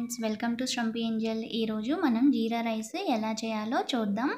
friends welcome to స్ట్రంపీ angel ఈరోజు మనం jeera rice ఎలా చేయాలో చూద్దాం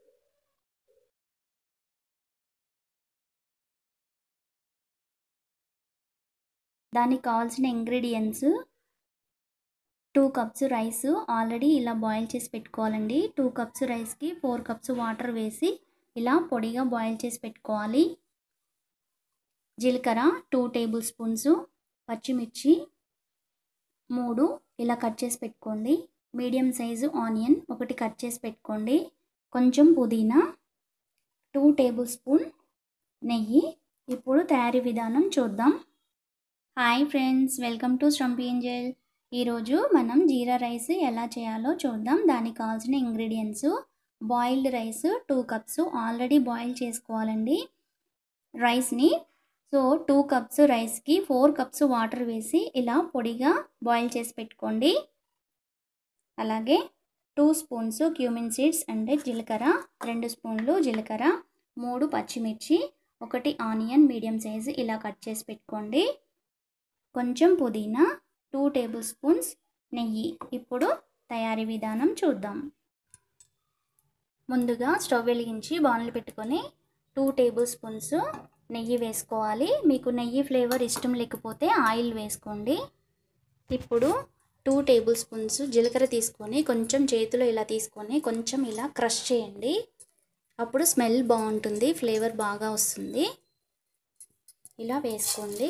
దానికి కావాల్సిన ingredients two cups rice already ఇలా బాయిల్ చేసి పెట్టుకోవాలండి టూ కప్స్ రైస్కి ఫోర్ కప్స్ వాటర్ వేసి ఇలా పొడిగా బాయిల్ చేసి పెట్టుకోవాలి జీలకర్ర టూ టేబుల్ స్పూన్స్ పచ్చిమిర్చి మూడు ఇలా కట్ చేసి పెట్టుకోండి మీడియం సైజు ఆనియన్ ఒకటి కట్ చేసి పెట్టుకోండి కొంచెం పుదీనా టూ టేబుల్ స్పూన్ నెయ్యి ఇప్పుడు తయారీ విధానం చూద్దాం hi friends welcome to స్ట్రంపీ angel ఈరోజు మనం జీరా రైస్ ఎలా చేయాలో చూద్దాం దానికి కావాల్సిన ingredients boiled rice two cups already boil చేసుకోవాలండి రైస్ని సో టూ కప్స్ రైస్కి ఫోర్ కప్స్ వాటర్ వేసి ఇలా పొడిగా బాయిల్ చేసి పెట్టుకోండి అలాగే టూ స్పూన్స్ క్యూమిన్ సీడ్స్ అంటే జీలకర్ర రెండు స్పూన్లు జీలకర్ర మూడు పచ్చిమిర్చి ఒకటి ఆనియన్ మీడియం సైజు ఇలా కట్ చేసి పెట్టుకోండి కొంచెం పుదీనా టూ టేబుల్ స్పూన్స్ నెయ్యి ఇప్పుడు తయారీ విధానం చూద్దాం ముందుగా స్టవ్ వెలిగించి బాణలు పెట్టుకొని టూ టేబుల్ స్పూన్స్ నెయ్యి వేసుకోవాలి మీకు నెయ్యి ఫ్లేవర్ ఇష్టం లేకపోతే ఆయిల్ వేసుకోండి ఇప్పుడు టూ టేబుల్ స్పూన్స్ జీలకర్ర తీసుకొని కొంచెం చేతిలో ఇలా తీసుకొని కొంచెం ఇలా క్రష్ చేయండి అప్పుడు స్మెల్ బాగుంటుంది ఫ్లేవర్ బాగా వస్తుంది ఇలా వేసుకోండి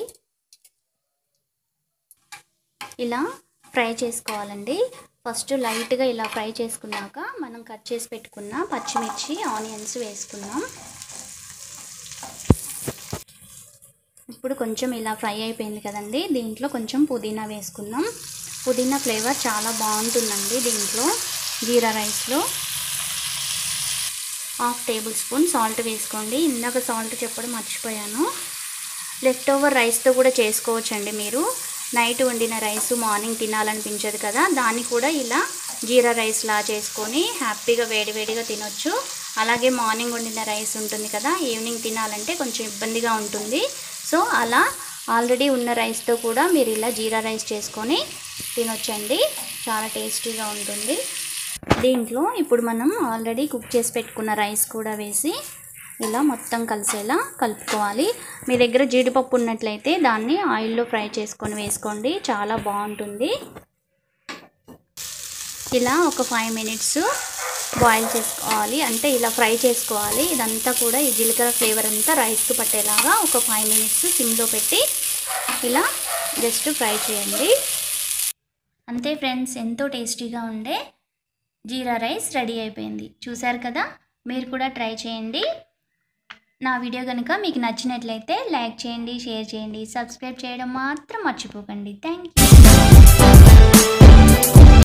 ఇలా ఫ్రై చేసుకోవాలండి ఫస్ట్ లైట్గా ఇలా ఫ్రై చేసుకున్నాక మనం కట్ చేసి పెట్టుకున్న పచ్చిమిర్చి ఆనియన్స్ వేసుకుందాం ఇప్పుడు కొంచెం ఇలా ఫ్రై అయిపోయింది కదండి దీంట్లో కొంచెం పుదీనా వేసుకుందాం పుదీనా ఫ్లేవర్ చాలా బాగుంటుందండి దీంట్లో జీరా రైస్లో హాఫ్ టేబుల్ స్పూన్ సాల్ట్ వేసుకోండి ఇందాక సాల్ట్ చెప్పడం మర్చిపోయాను లెఫ్ట్ ఓవర్ రైస్తో కూడా చేసుకోవచ్చండి మీరు నైట్ వండిన రైస్ మార్నింగ్ తినాలనిపించదు కదా దాన్ని కూడా ఇలా జీరా రైస్ లా చేసుకొని హ్యాపీగా వేడివేడిగా తినొచ్చు అలాగే మార్నింగ్ వండిన రైస్ ఉంటుంది కదా ఈవినింగ్ తినాలంటే కొంచెం ఇబ్బందిగా ఉంటుంది సో అలా ఆల్రెడీ ఉన్న రైస్తో కూడా మీరు ఇలా జీరా రైస్ చేసుకొని తినొచ్చండి చాలా టేస్టీగా ఉంటుంది దీంట్లో ఇప్పుడు మనం ఆల్రెడీ కుక్ చేసి పెట్టుకున్న రైస్ కూడా వేసి ఇలా మొత్తం కలిసేలా కలుపుకోవాలి మీ దగ్గర జీడిపప్పు ఉన్నట్లయితే దాన్ని ఆయిల్లో ఫ్రై చేసుకొని వేసుకోండి చాలా బాగుంటుంది ఇలా ఒక ఫైవ్ మినిట్స్ బాయిల్ చేసుకోవాలి అంటే ఇలా ఫ్రై చేసుకోవాలి ఇదంతా కూడా ఈ జీలకర్ర ఫ్లేవర్ అంతా రైస్కి పట్టేలాగా ఒక ఫైవ్ మినిట్స్ సిమ్లో పెట్టి ఇలా జస్ట్ ఫ్రై చేయండి అంతే ఫ్రెండ్స్ ఎంతో టేస్టీగా ఉండే జీరా రైస్ రెడీ అయిపోయింది చూసారు కదా మీరు కూడా ట్రై చేయండి నా వీడియో కనుక మీకు నచ్చినట్లయితే లైక్ చేయండి షేర్ చేయండి సబ్స్క్రైబ్ చేయడం మాత్రం మర్చిపోకండి థ్యాంక్ యూ